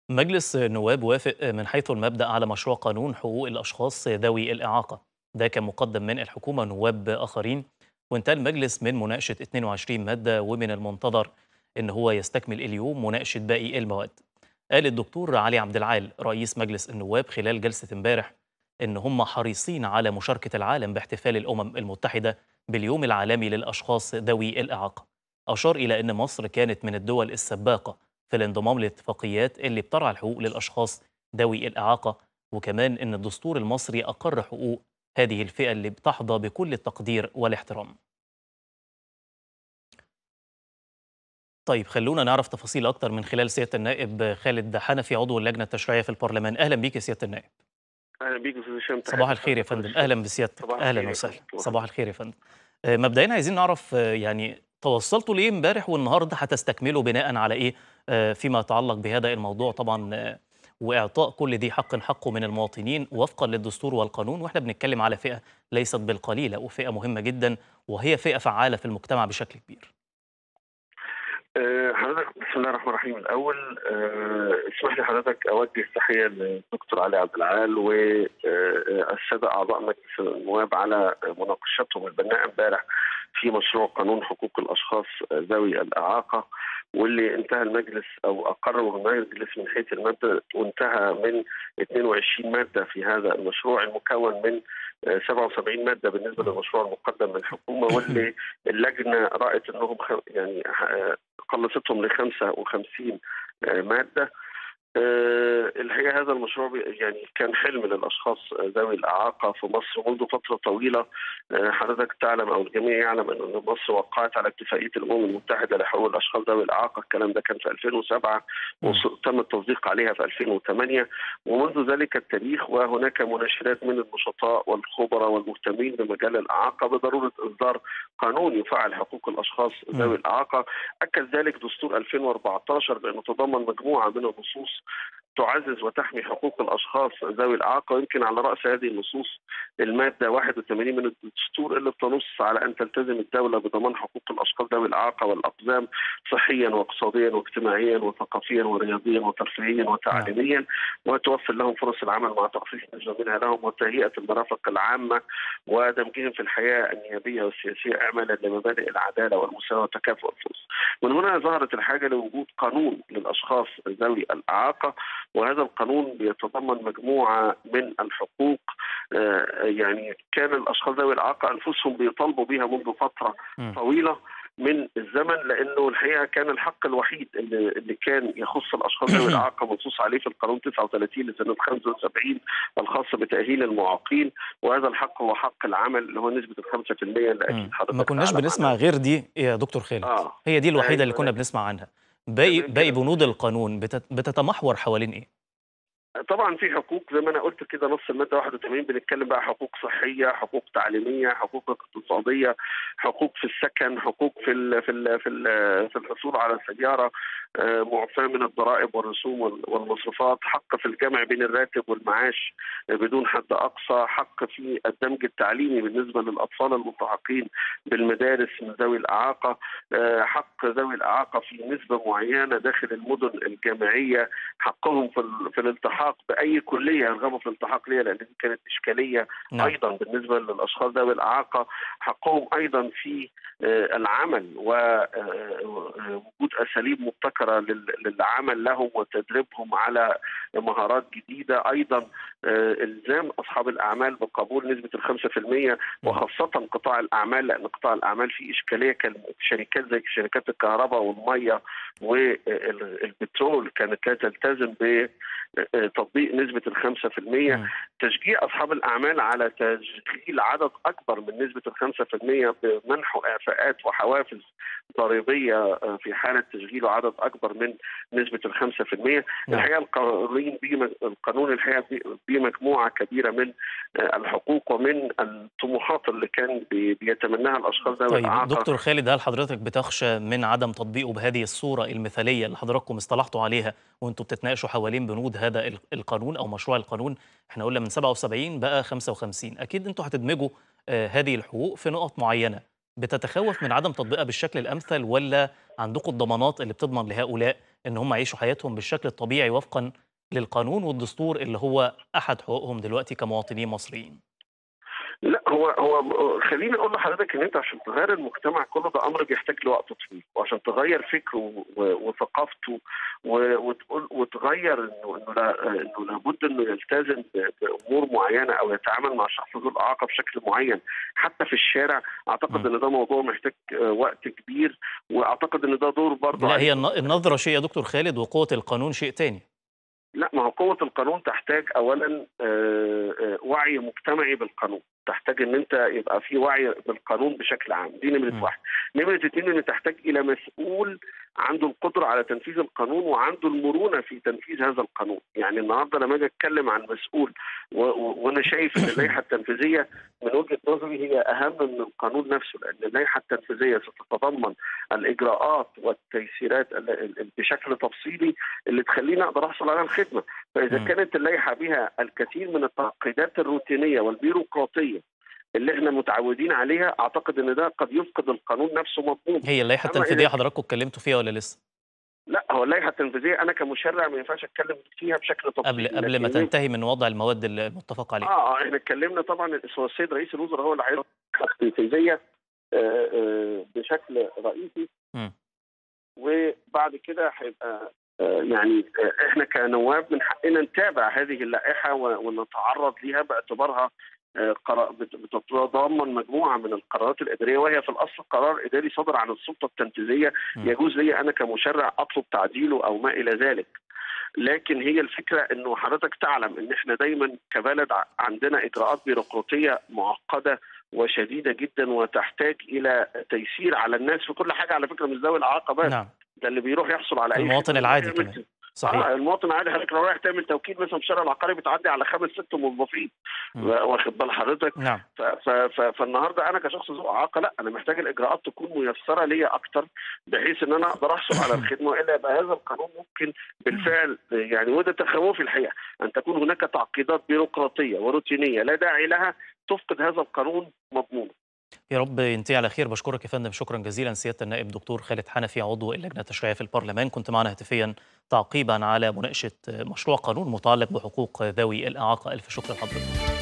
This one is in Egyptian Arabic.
مجلس النواب وافق من حيث المبدأ على مشروع قانون حقوق الأشخاص ذوي الإعاقة ده كان مقدم من الحكومة ونواب آخرين وانتهى المجلس من مناقشة 22 مادة ومن المنتظر إن هو يستكمل اليوم مناقشة باقي المواد قال الدكتور علي عبد العال رئيس مجلس النواب خلال جلسة امبارح إن هم حريصين على مشاركة العالم باحتفال الأمم المتحدة باليوم العالمي للأشخاص ذوي الإعاقة أشار إلى أن مصر كانت من الدول السباقة في الانضمام للاتفاقيات اللي بترعى الحقوق للأشخاص ذوي الإعاقة وكمان أن الدستور المصري أقر حقوق هذه الفئة اللي بتحظى بكل التقدير والاحترام طيب خلونا نعرف تفاصيل أكتر من خلال سيادة النائب خالد حنفي عضو اللجنة التشريعية في البرلمان أهلا بيك يا سيادة النائب اهلا بيك استاذ هشام صباح الخير يا فندم أهلا بسيادتك صباح الخير أهلا يا وسهلا فندم. صباح الخير يا فندم آه، مبدئيا عايزين نعرف آه، يعني توصلتوا لإيه امبارح والنهارده هتستكملوا بناء على إيه آه، فيما يتعلق بهذا الموضوع طبعا آه، وإعطاء كل ذي حق حقه من المواطنين وفقا للدستور والقانون واحنا بنتكلم على فئة ليست بالقليلة وفئة مهمة جدا وهي فئة فعالة في المجتمع بشكل كبير آه، حضرتك بسم الله الرحمن الرحيم الاول آه، اسمح لي حضرتك اوجه تحيه للدكتور علي عبد العال والساده اعضاء مجلس النواب على مناقشتهم البناءه امبارح في مشروع قانون حقوق الاشخاص ذوي الاعاقه واللي انتهى المجلس او اقره المجلس من حيث الماده وانتهى من 22 ماده في هذا المشروع المكون من آه، 77 ماده بالنسبه للمشروع المقدم من الحكومه واللي اللجنه رأت انهم خ- يعني آه، قلصتهم ل 55 آه، ماده آه، الحقيقه هذا المشروع بي- يعني كان حلم للاشخاص آه، ذوي الاعاقه في مصر منذ فتره طويله آه، حضرتك تعلم او الجميع يعلم ان مصر وقعت على اتفاقيه الامم المتحده لحقوق الاشخاص ذوي الاعاقه الكلام ده كان في 2007 وتم التصديق عليها في 2008 ومنذ ذلك التاريخ وهناك مناشدات من النشطاء والخبراء والمهتمين بمجال الاعاقه بضروره اصدار قانون يفعل حقوق الاشخاص مم. ذوي الاعاقه اكد ذلك دستور 2014 بانه تضمن مجموعه من النصوص تعزز وتحمي حقوق الاشخاص ذوي الاعاقه ويمكن على راس هذه النصوص الماده 81 من الدستور اللي بتنص على ان تلتزم الدوله بضمان حقوق الاشخاص ذوي الاعاقه والاقزام صحيا واقتصاديا واجتماعيا وثقافيا ورياضيا وترفيهيا وتعليميا وتوفر لهم فرص العمل مع تخصيص نسبه منها لهم وتهيئه المرافق العامه ودمجهم في الحياه النيابيه والسياسيه اعمالا لمبادئ العداله والمساواه وتكافؤ الفرص. من هنا ظهرت الحاجه لوجود قانون للاشخاص ذوي الاعاقه وهذا القانون بيتضمن مجموعه من الحقوق آه، يعني كان الاشخاص ذوي الاعاقه انفسهم بيطالبوا بها منذ فتره مم. طويله من الزمن لانه الحقيقه كان الحق الوحيد اللي, اللي كان يخص الاشخاص ذوي الاعاقه منصوص عليه في القانون 39 لسنه 75 الخاص بتاهيل المعاقين وهذا الحق هو حق العمل اللي هو نسبه ال 5% اللي مم. اكيد حضرتك ما كناش تعلم بنسمع عنها. غير دي يا دكتور خالد اه هي دي الوحيدة اللي أيوة. كنا بنسمع عنها باقي تمام باقي كده. بنود القانون بتت- بتتمحور حوالين ايه طبعا في حقوق زي ما انا قلت كده نص الماده 81 بنتكلم بقى حقوق صحيه، حقوق تعليميه، حقوق اقتصاديه، حقوق في السكن، حقوق في ال في ال في ال في الحصول على السياره، آه، معفاه من الضرائب والرسوم وال- والمصروفات، حق في الجمع بين الراتب والمعاش آه، بدون حد اقصى، حق في الدمج التعليمي بالنسبه للاطفال الملتحقين بالمدارس من ذوي الاعاقه، آه، حق ذوي الاعاقه في نسبه معينه داخل المدن الجامعيه حقهم في, ال- في الالتحاق باي كليه يرغبوا في الالتحاق ليها لان دي كانت اشكاليه نعم ايضا بالنسبه للاشخاص ذوي الاعاقه حقهم ايضا في آه، العمل ووجود اساليب مبتكره لل- للعمل لهم وتدريبهم على مهارات جديده ايضا آه، الزام اصحاب الاعمال بقبول نسبه ال 5% وخاصه قطاع الاعمال لان قطاع الاعمال فيه اشكاليه كشركات زي شركات الكهرباء والميه والبترول كانت لا تلتزم بتطبيق نسبه ال 5% مم. تشجيع اصحاب الاعمال على تشغيل عدد اكبر من نسبه ال 5% بمنح اعفاءات وحوافز ضريبيه آه، في حاله تشغيله عدد اكبر من نسبه ال 5% نعم. الحقيقه القانون بيه القانون الحقيقه بيه- بيه مجموعه كبيره من آه، الحقوق ومن الطموحات اللي كان بي- بيتمناها الاشخاص ذوي طيب الاعاقه دكتور خالد هل حضرتك بتخشى من عدم تطبيقه بهذه الصورة المثالية اللي حضراتكم اصطلحتوا عليها وانتوا بتتناقشوا حوالين بنود هذا ال- القانون او مشروع القانون احنا قلنا من 77 بقى 55 اكيد انتوا هتدمجوا آه، هذه الحقوق في نقط معينة بتتخوف من عدم تطبيقها بالشكل الامثل ولا عندكم الضمانات اللي بتضمن لهؤلاء ان هم يعيشوا حياتهم بالشكل الطبيعي وفقا للقانون والدستور اللي هو احد حقوقهم دلوقتي كمواطنين مصريين لا هو هو خليني اقول لحضرتك ان انت عشان تغير المجتمع كله ده امر بيحتاج لوقت طويل وعشان تغير فكره وثقافته وتقول وتغير انه انه لا انه لابد انه يلتزم بامور معينه او يتعامل مع شخص ذو الاعاقه بشكل معين حتى في الشارع اعتقد ان ده موضوع محتاج وقت كبير واعتقد ان ده دور برضه لا هي النظره شيء يا دكتور خالد وقوه القانون شيء تاني لا ما هو قوة القانون تحتاج أولا وعي مجتمعي بالقانون تحتاج ان انت يبقى في وعي بالقانون بشكل عام دي نمره واحد نمره اثنين ان تحتاج الى مسؤول عنده القدره على تنفيذ القانون وعنده المرونه في تنفيذ هذا القانون يعني النهارده لما اجي اتكلم عن مسؤول و... و... وانا شايف ان اللائحه التنفيذيه من وجهه نظري هي اهم من القانون نفسه لان اللائحه التنفيذيه ستتضمن الاجراءات والتيسيرات بشكل تفصيلي اللي تخليني اقدر احصل على الخدمه فاذا م. كانت اللائحه بها الكثير من التعقيدات الروتينيه والبيروقراطيه اللي احنا متعودين عليها اعتقد ان ده قد يفقد القانون نفسه مضمون هي اللائحه التنفيذيه حضراتكم اتكلمتوا فيها ولا لسه؟ لا هو اللائحه التنفيذيه انا كمشرع ما ينفعش اتكلم فيها بشكل تفصيلي قبل قبل ما تنتهي من وضع المواد المتفق عليها اه اه احنا اتكلمنا طبعا هو السيد رئيس الوزراء هو اللي هيعرض التنفيذيه بشكل رئيسي م. وبعد كده هيبقى يعني احنا كنواب من حقنا نتابع هذه اللائحه ونتعرض ليها باعتبارها بتتضمن مجموعه من القرارات الاداريه وهي في الاصل قرار اداري صدر عن السلطه التنفيذيه يجوز لي انا كمشرع اطلب تعديله او ما الى ذلك. لكن هي الفكره انه حضرتك تعلم ان احنا دايما كبلد عندنا اجراءات بيروقراطيه معقده وشديده جدا وتحتاج الى تيسير على الناس في كل حاجه على فكره مش ذوي الاعاقه بس نعم. ده اللي بيروح يحصل على اي المواطن العادي كمان صحيح آه المواطن العادي حضرتك لو رايح تعمل توكيل مثلا في الشارع العقاري بتعدي على خمس ست موظفين واخد بال حضرتك نعم ف ف ف فالنهارده انا كشخص ذو اعاقه لا انا محتاج الاجراءات تكون ميسره ليا اكتر بحيث ان انا اقدر احصل على الخدمه والا يبقى هذا القانون ممكن بالفعل يعني وده تخوفي الحقيقه ان تكون هناك تعقيدات بيروقراطيه وروتينيه لا داعي لها تفقد هذا القانون مضمونه يا رب ينتهي على خير بشكرك يا فندم شكرا جزيلا سياده النائب دكتور خالد حنفي عضو اللجنه التشريعيه في البرلمان كنت معنا هاتفيا تعقيبا على مناقشه مشروع قانون متعلق بحقوق ذوي الاعاقه الف شكر لحضرتك